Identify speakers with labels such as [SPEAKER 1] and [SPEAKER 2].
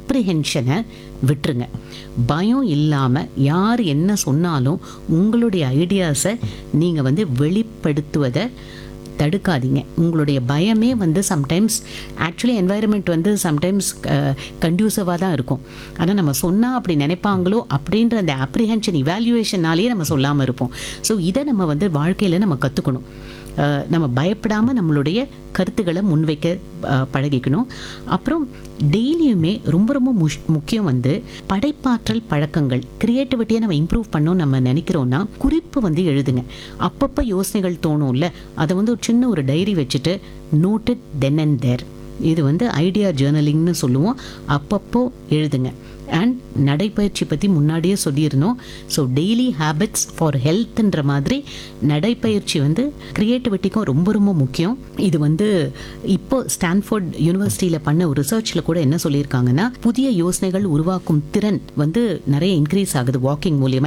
[SPEAKER 1] அப்ரிஹென்ஷனை விட்டுருங்க பயம் இல்லாமல் யார் என்ன சொன்னாலும் உங்களுடைய ஐடியாஸை நீங்கள் வந்து வெளிப்படுத்துவதை தடுக்காதீங்க உங்களுடைய பயமே வந்து சம்டைம்ஸ் ஆக்சுவலி என்வாயரன்மெண்ட் வந்து சம்டைம்ஸ் கண்டியூசிவாக தான் இருக்கும் ஆனால் நம்ம சொன்னால் அப்படி நினைப்பாங்களோ அப்படின்ற அந்த அப்ரிஹென்ஷன் இவாலுவேஷனாலேயே நம்ம சொல்லாமல் இருப்போம் ஸோ இதை நம்ம வந்து வாழ்க்கையில் நம்ம கற்றுக்கணும் நம்ம பயப்படாமல் நம்மளுடைய கருத்துக்களை முன்வைக்க அஹ், பழகிக்கணும் அப்புறம் டெய்லியுமே ரொம்ப ரொம்ப முஷ் முக்கியம் வந்து படைப்பாற்றல் பழக்கங்கள் கிரியேட்டிவிட்டியை நம்ம இம்ப்ரூவ் பண்ணோம் நம்ம நினைக்கிறோன்னா குறிப்பு வந்து எழுதுங்க அப்பப்போ யோசனைகள் தோணும்ல அதை வந்து ஒரு சின்ன ஒரு டைரி வச்சுட்டு நோட்டட் தென் அண்ட் தேர் இது வந்து ஐடியா ஜேர்னலிங்னு சொல்லுவோம் அப்பப்போ எழுதுங்க அண்ட் நடைப்பயிற்சி பற்றி முன்னாடியே சொல்லியிருந்தோம் ஸோ டெய்லி ஹேபிட்ஸ் ஃபார் ஹெல்த்ன்ற மாதிரி நடைப்பயிற்சி வந்து க்ரியேட்டிவிட்டிக்கும் ரொம்ப ரொம்ப முக்கியம் இது வந்து இப்போ ஸ்டான்ஃபோர்ட் யூனிவர்சிட்டியில் பண்ண ஒரு ரிசர்ச்சில் கூட என்ன சொல்லியிருக்காங்கன்னா புதிய யோசனைகள் உருவாக்கும் திறன் வந்து நிறைய இன்க்ரீஸ் ஆகுது வாக்கிங் மூலியமா